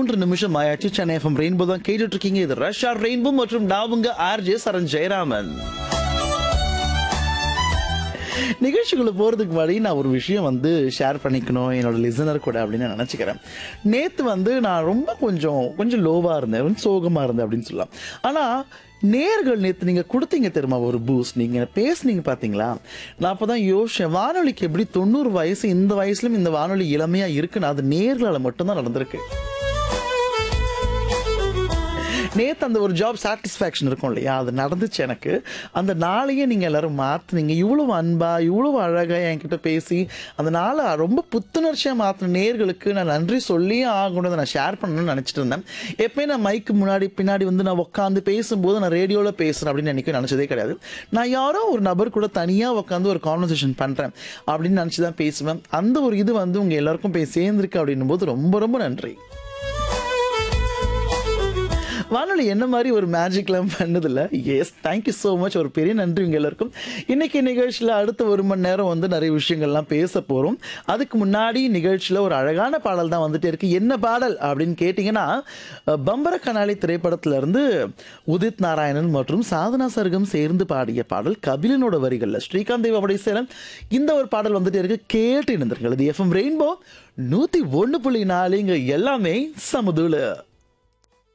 மூன்று நிமிஷம் ஆயாச்சு சென்னை எஃப்எம் ரெயின்போ தான் கேட்டுட்டு இருக்கீங்க இது ரஷ்யா ரெயின்போ மற்றும் நான் உங்க ஆர்ஜே சரண் ஜெயராமன் நிகழ்ச்சிக்குள்ள போறதுக்கு முன்னாடி நான் ஒரு விஷயம் வந்து ஷேர் பண்ணிக்கணும் என்னோட லிசனர் கூட அப்படின்னு நான் நினைச்சுக்கிறேன் நேத்து வந்து நான் ரொம்ப கொஞ்சம் கொஞ்சம் லோவா இருந்தேன் கொஞ்சம் சோகமா இருந்தேன் அப்படின்னு சொல்லலாம் ஆனா நேர்கள் நேத்து நீங்க கொடுத்தீங்க தெரியுமா ஒரு பூஸ்ட் நீங்க பேசுனீங்க பாத்தீங்களா நான் அப்பதான் யோசிச்சேன் வானொலிக்கு எப்படி தொண்ணூறு வயசு இந்த வயசுலயும் இந்த வானொலி இளமையா இருக்குன்னு அது நேர்களால மட்டும்தான் நடந்திருக்கு நேத்து அந்த ஒரு ஜாப் சாட்டிஸ்ஃபேக்ஷன் இருக்கும் இல்லையா அது நடந்துச்சு எனக்கு அந்த நாளையே நீங்க எல்லாரும் மாத்துனீங்க இவ்வளவு அன்பா இவ்வளவு அழகா என்கிட்ட பேசி அந்த நாளை ரொம்ப புத்துணர்ச்சியா மாத்தின நேர்களுக்கு நான் நன்றி சொல்லியே ஆகணும்னு நான் ஷேர் பண்ணணும்னு நினைச்சிட்டு இருந்தேன் எப்பயும் நான் மைக்கு முன்னாடி பின்னாடி வந்து நான் உட்காந்து பேசும்போது நான் ரேடியோல பேசுறேன் அப்படின்னு எனக்கு நினைச்சதே கிடையாது நான் யாரோ ஒரு நபர் கூட தனியா உட்காந்து ஒரு கான்வர்சேஷன் பண்றேன் அப்படின்னு நினைச்சு தான் பேசுவேன் அந்த ஒரு இது வந்து உங்க எல்லாருக்கும் போய் சேர்ந்திருக்கு அப்படின்னும் போது ரொம்ப ரொம்ப நன்றி வானொலி என்ன மாதிரி ஒரு மேஜிக்லாம் பண்ணதில்ல எஸ் தேங்க்யூ ஸோ மச் ஒரு பெரிய நன்றி உங்க எல்லாருக்கும் இன்னைக்கு நிகழ்ச்சியில் அடுத்த ஒரு மணி நேரம் வந்து நிறைய விஷயங்கள்லாம் பேச போகிறோம் அதுக்கு முன்னாடி நிகழ்ச்சியில் ஒரு அழகான பாடல் தான் வந்துட்டே இருக்கு என்ன பாடல் அப்படின்னு கேட்டிங்கன்னா அஹ், பம்பர கனாலி திரைப்படத்துல இருந்து உதித் நாராயணன் மற்றும் சாதனா சர்கம் சேர்ந்து பாடிய பாடல் கபிலனோட வரிகளில் ஸ்ரீகாந்த் தேவாவுடைய சேலம் இந்த ஒரு பாடல் வந்துட்டே இருக்கு கேட்டு இருந்திருங்கள் இது எஃப்எம் ரெயின்போ நூற்றி ஒன்று புள்ளி நாலு இங்க எல்லாமே சமுதுல